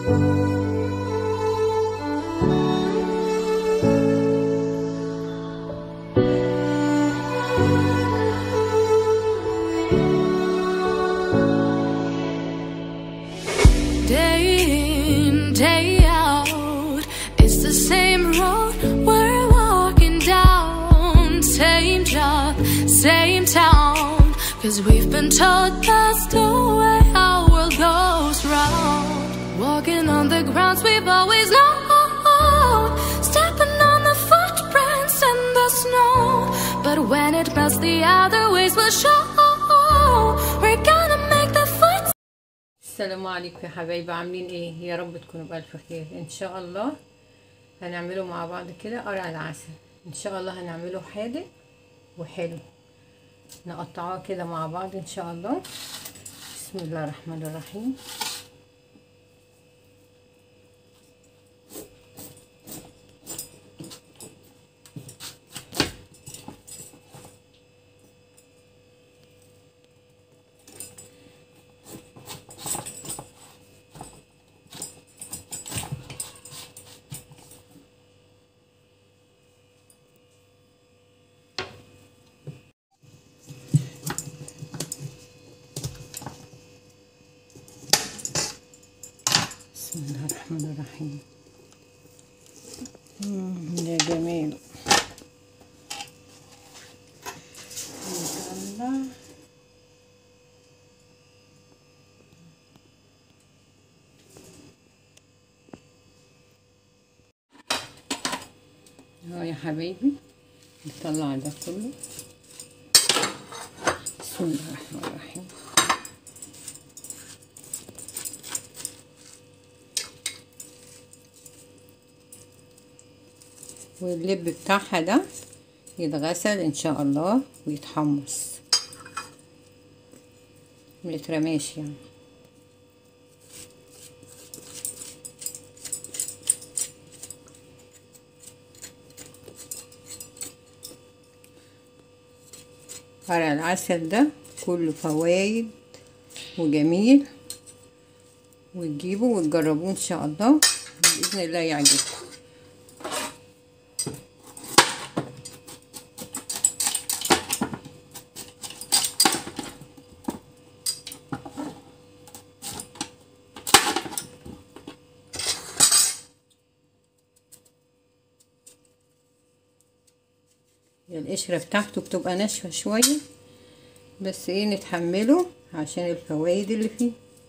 Day in, day out, it's the same road we're walking down. Same job, same town. Cause we've been told that's the way our world goes round. Walking on the grounds we've always known. Stepping on the footprints in the snow. But when it melts, the other ways will show. We're gonna make the foot السلام عليكم يا حبايبي عاملين ايه يا رب تكونوا بألف خير ان شاء الله هنعمله مع بعض كده قرع العسل ان شاء الله هنعمله حادق وحلو نقطعه كده مع بعض ان شاء الله بسم الله الرحمن الرحيم بسم الله الرحمن الرحيم مم، يا جميل نطلع اهو يا حبايبي نطلع ده كله بسم الله الرحمن الرحيم واللب بتاعها ده يتغسل ان شاء الله ويتحمص ميترماش يعني قرع العسل ده كله فوايد وجميل وتجيبوا وتجربوه ان شاء الله باذن الله يعجبكم القشرة بتاعته بتبقى ناشفة شوية بس ايه نتحمله عشان الفوائد اللي فيه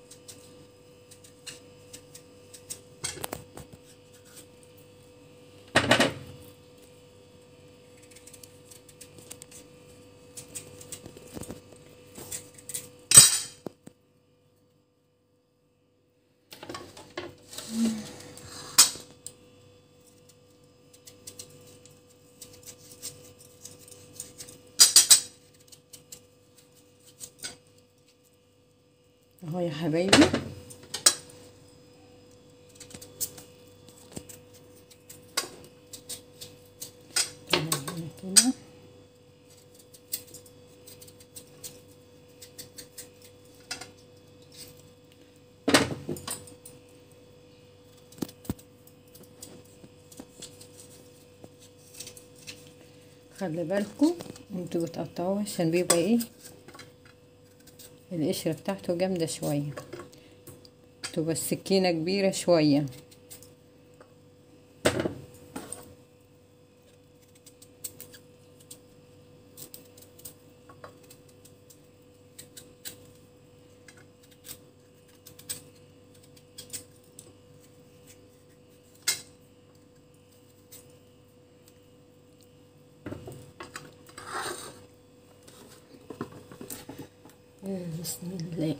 اهو يا حبايبي تمام كده خلي بالكم انتوا بتقطعوه عشان بيبقى ايه القشرة بتاعته جامدة شوية تبقى السكينة كبيرة شوية بسم الله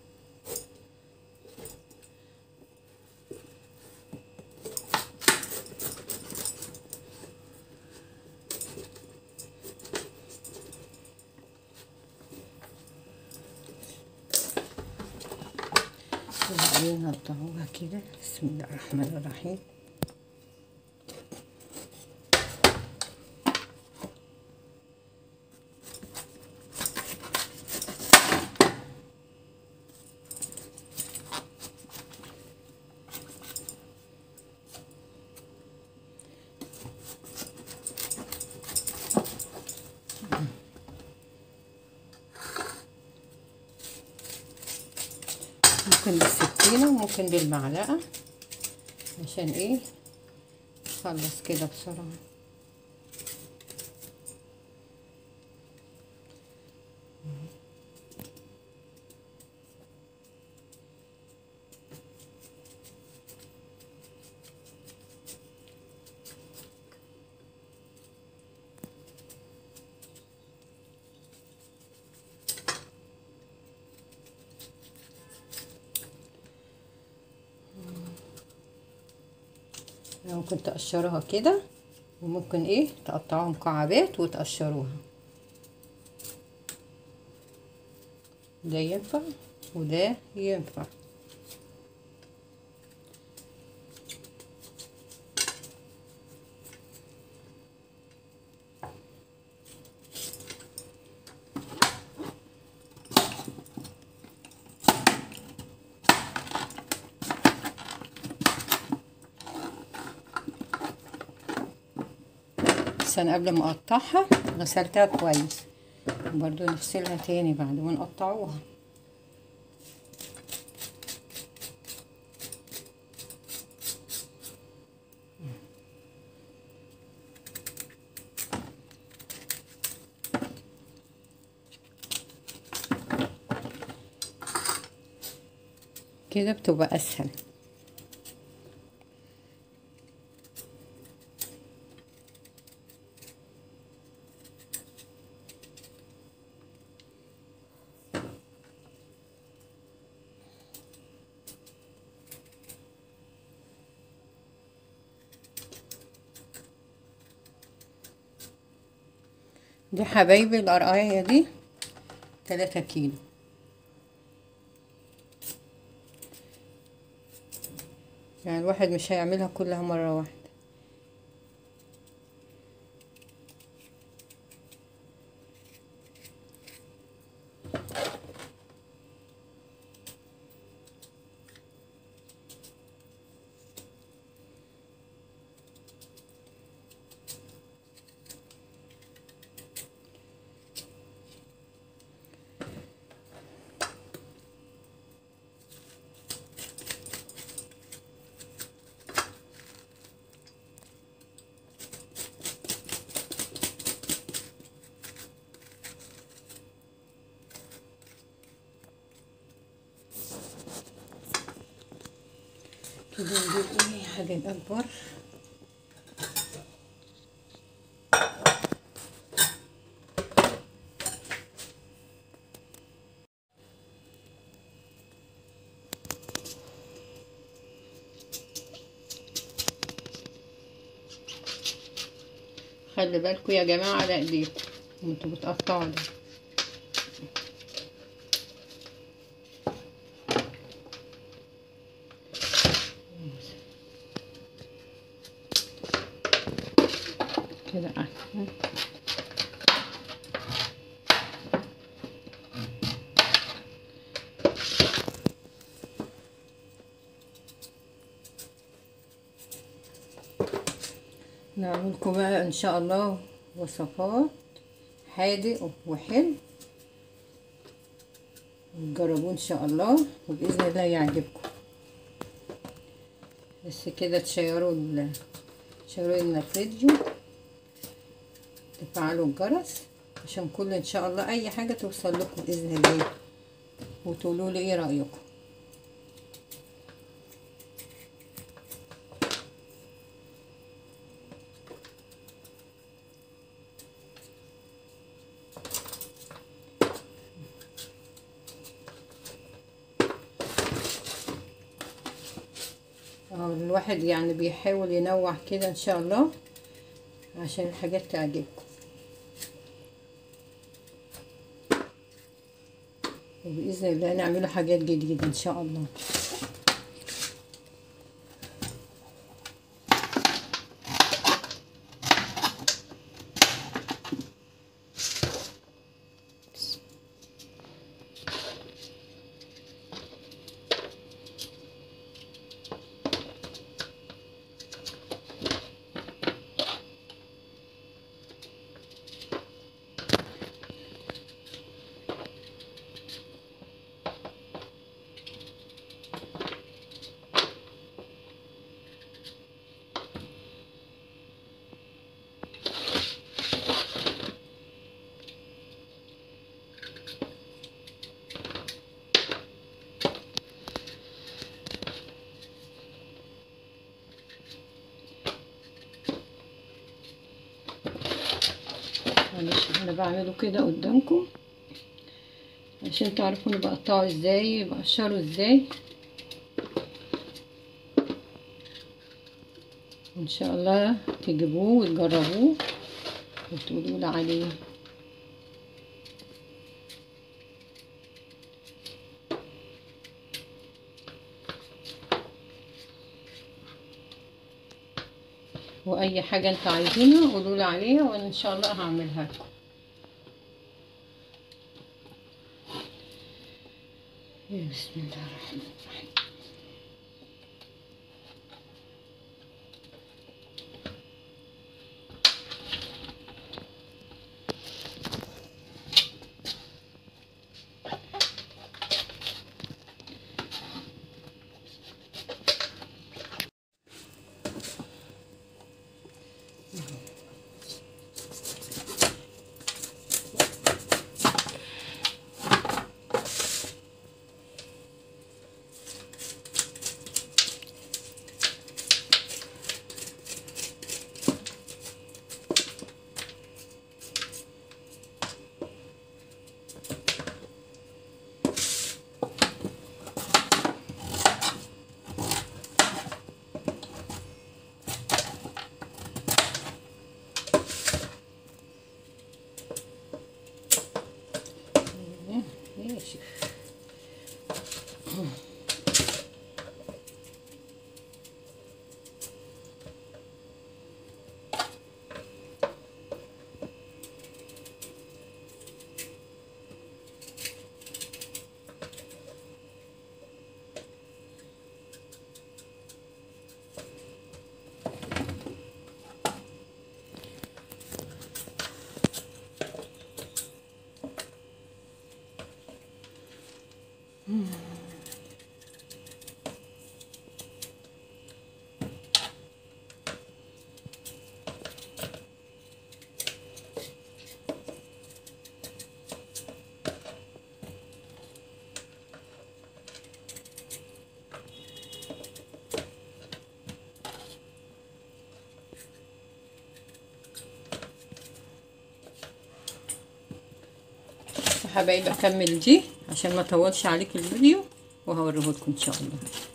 وبعدين نقطعوها كده بسم الله الرحمن الرحيم ممكن بالسكينة وممكن بالمعلقة عشان ايه نخلص كده بسرعة ممكن تقشروها كده وممكن ايه تقطعوها مكعبات وتقشروها ده ينفع وده ينفع بس انا قبل ما اقطعها غسلتها كويس برضو نغسلها تاني بعد ما نقطعوها كده بتبقى اسهل دي حبايبي القرقاية دي تلاتة كيلو يعني الواحد مش هيعملها كلها مرة واحدة كده نجيب ايه حاجة أكبر خلي بالكوا يا جماعة على ايديكم وانتوا بتقطعوا ده كده احسن نعملكم بقى ان شاء الله وصفات حادق وحلو تجربوه ان شاء الله وباذن الله يعجبكم بس كده تشيروا ال تشيروا لنا الفيديو تفعلوا الجرس عشان كل ان شاء الله اي حاجه توصل لكم باذن الله وتقولوا لي ايه رايكم اه الواحد يعني بيحاول ينوع كده ان شاء الله عشان الحاجات تعجبكم وبإذن الله نعمله حاجات جديدة إن شاء الله انا بعمله كده قدامكم عشان تعرفوا انا بقطعه ازاي بقشره ازاي ان شاء الله تجيبوه وتجربوه وتقولوا لي عليه واي حاجه انتوا عايزينها قولوا لي عليها وانا ان شاء الله هعملها لكم بسم الله الرحمن الرحيم ماشي يا حبايبي اكمل دي عشان ما اطولش عليك الفيديو وهوريهولكم ان شاء الله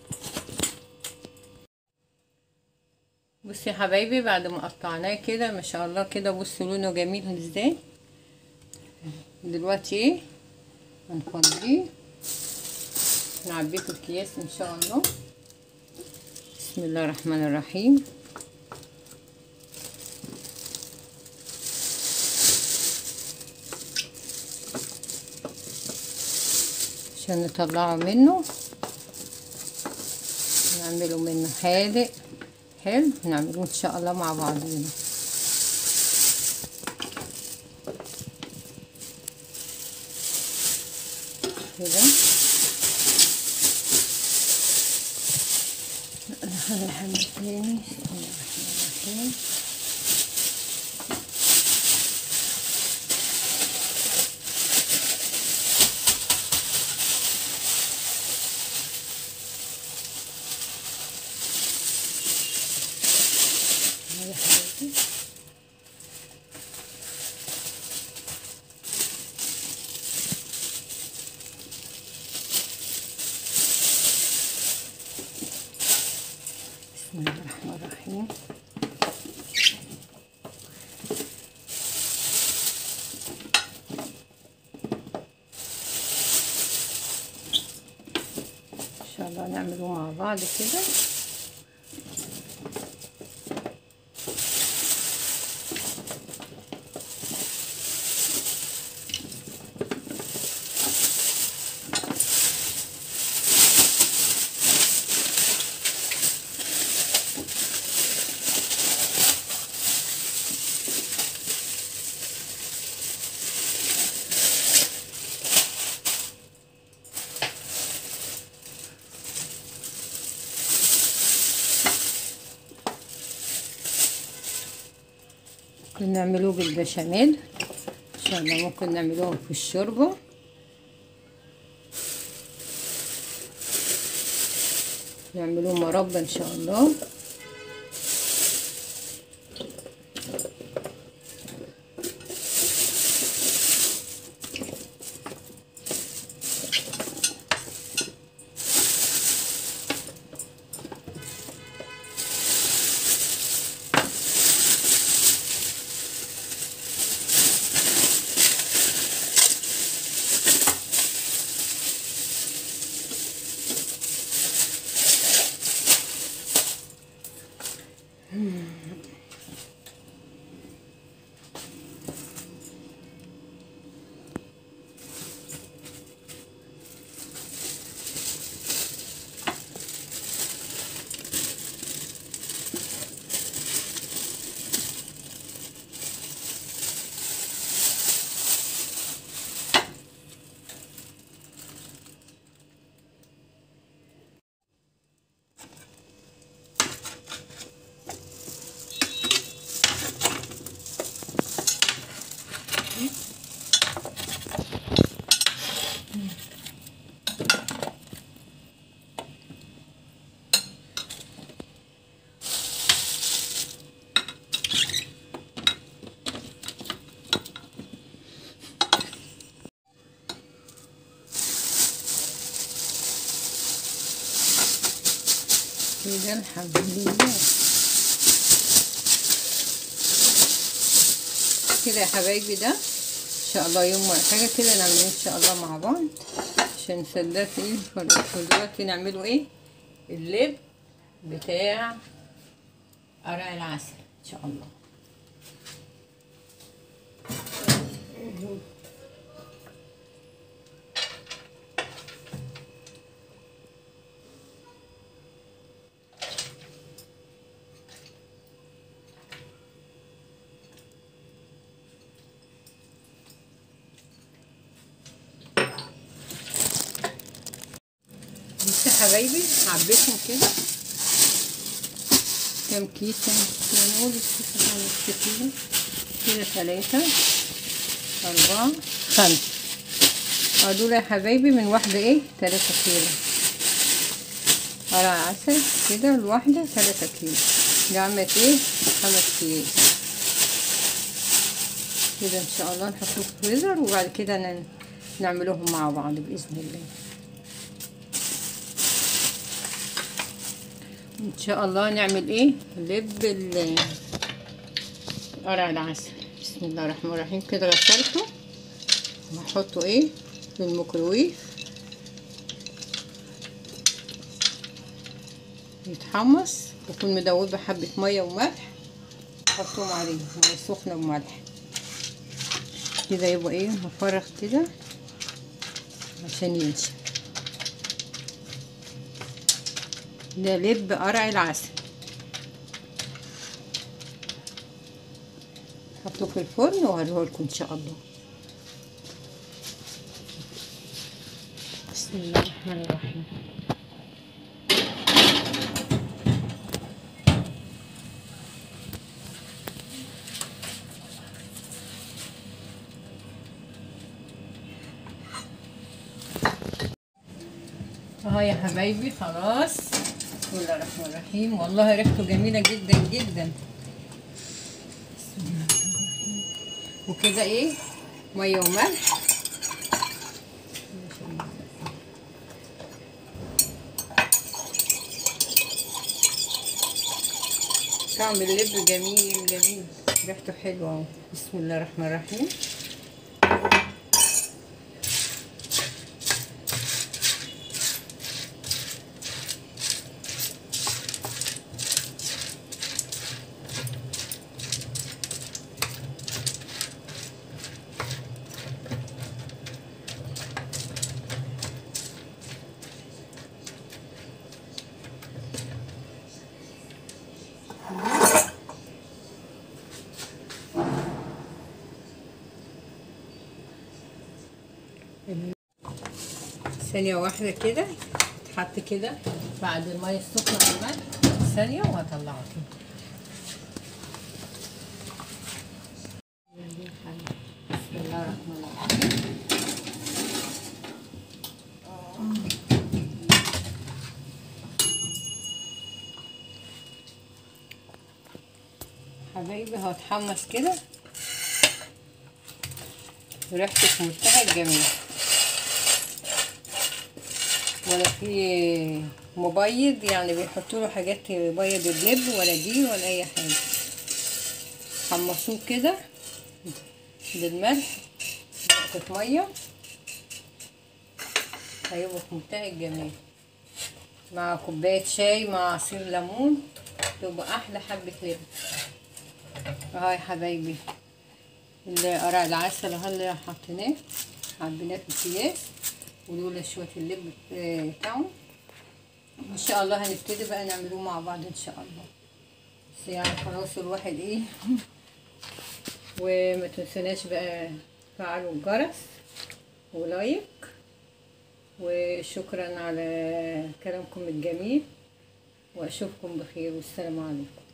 بصي يا حبايبي بعد ما قطعناه كده ما شاء الله كده بصوا لونه جميل ازاي دلوقتي ايه هنفضيه نعبيه في الكياس ان شاء الله بسم الله الرحمن الرحيم عشان نطلعه منه نعمله منه حادق حلو نعمله ان شاء الله مع بعضينا كده هنحمل تاني بسم الله الرحمن الرحيم يا حبيبي بسم الله الرحمن الرحيم ان شاء الله نعمله مع بعض كده ممكن نعمله بالبشاميل ان شاء الله ممكن نعمله في الشوربه نعمله مربى ان شاء الله كده الحمد لله كده يا حبايبي ده ان شاء الله يوم ولا حاجه كده نعمله ان شاء الله مع بعض عشان صدقت ايه دلوقتي نعمله ايه اللب بتاع قرع العسل ان شاء الله بصوا يا حبايبي عبيتهم كده كام كيسة نقول الكيسة نص كيلو كده ثلاثة أربعة خمسة اه دول يا حبايبي من واحدة ايه تلاتة كيلو قرع عسل كده الواحدة تلاتة كيلو دي عملت ايه خمس كيلو كده ان شاء الله نحطهم في الفريزر وبعد كده ن- نعملوهم مع بعض بإذن الله ان شاء الله نعمل ايه لب ال- قرع العسل بسم الله الرحمن الرحيم كده غسلته وهحطه ايه في الميكروويف يتحمص يكون مدوبه حبه ميه وملح احطهم عليه ميه سخنه وملح كده يبقى ايه مفرغ كده عشان ينشف ده لب قرع العسل حطوه في الفرن وهوريه لكم ان شاء الله بسم الله الرحمن الرحيم اهو يا حبايبي خلاص بسم الله الرحمن الرحيم والله ريحته جميله جدا جدا بسم الله الرحمن الرحيم وكده ايه ميه وملح طعم اللب جميل جميل ريحته حلوه اهو بسم الله الرحمن الرحيم ثانية واحدة كده تحط كده بعد المية السخنة والملح ثانية وهطلعه كده بسم الله الرحمن الرحيم حبايبي هو اتحمص كده وريحته في منتهى الجمال ولا في مبيض يعني بيحطوا له حاجات يبيض اللب ولا دي ولا اي حاجه حمصوه كده بالملح نقطة ميه هيبقى في منتهى الجمال مع كوباية شاي مع عصير ليمون تبقى احلى حبة لب اهو يا حبايبي القرع العسل اهو اللي حطيناه حبيناه في اكياس ودول شوية اللب بتاعهم ان شاء الله هنبتدي بقى نعملوه مع بعض ان شاء الله بس يعني خلاص الواحد ايه وما تنسوناش بقى فعلوا الجرس ولايك وشكرا على كلامكم الجميل واشوفكم بخير والسلام عليكم